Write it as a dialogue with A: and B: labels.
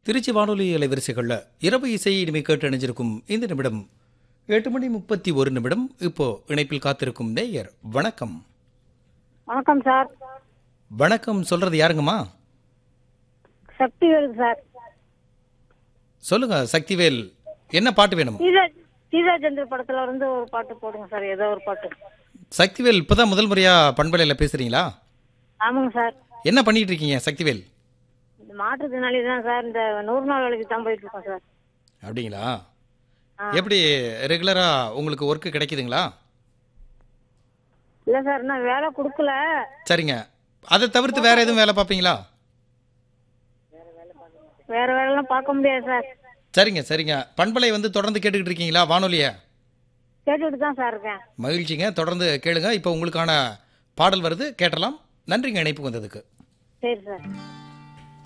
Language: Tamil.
A: திருச்சி வானொலி அலைவரிசைகளில் இரவு இசை இனிமை கேட்டு அணிஞ்சிருக்கும் இந்த நிமிடம் எட்டு மணி முப்பத்தி ஒரு நிமிடம் இப்போ இணைப்பில் காத்திருக்கும் நேயர் வணக்கம்
B: வணக்கம் சார்
A: வணக்கம் சொல்றது யாருங்கம்மா
B: சக்தி வேலுக்கு சார்
A: சொல்லுங்க சக்திவேல் என்ன பாட்டு வேணும்
B: சீதா சீதா சந்திர படத்துல இருந்து ஒரு பாட்டு போடுங்க சார் ஏதோ ஒரு பாட்டு
A: சக்திவேல் இப்பதான் முதல் முறையா பண்பலையில் பேசுறீங்களா
B: ஆமாங்க சார்
A: என்ன பண்ணிட்டு இருக்கீங்க சக்திவேல்
B: இந்த மாற்றுத்திறனாளி தான் சார் இந்த நூறு நாள் வேலைக்கு தான் போயிட்டு இருக்கோம் சார்
A: அப்படிங்களா
B: ஆ.
A: எப்படி ரெகுலரா உங்களுக்கு ஒர்க்கு கிடைக்குதுங்களா
B: இல்ல சார் இன்னும் வேலை கொடுக்கல
A: சரிங்க அதை தவிர்த்து வேற எதுவும் வேலை பார்ப்பீங்களா
B: வேற வேலைலாம் பார்க்க முடியாது சார்
A: சரிங்க சரிங்க பண்பலை வந்து தொடர்ந்து கேட்டுக்கிட்டு இருக்கீங்களா வானொலியை
B: கேட்டுட்டு தான் சார் இருக்கேன்
A: மகிழ்ச்சிங்க தொடர்ந்து கேளுங்க இப்போ உங்களுக்கான பாடல் வருது கேட்டலாம் நன்றிங்க இணைப்பு வந்ததுக்கு
B: சரி சார்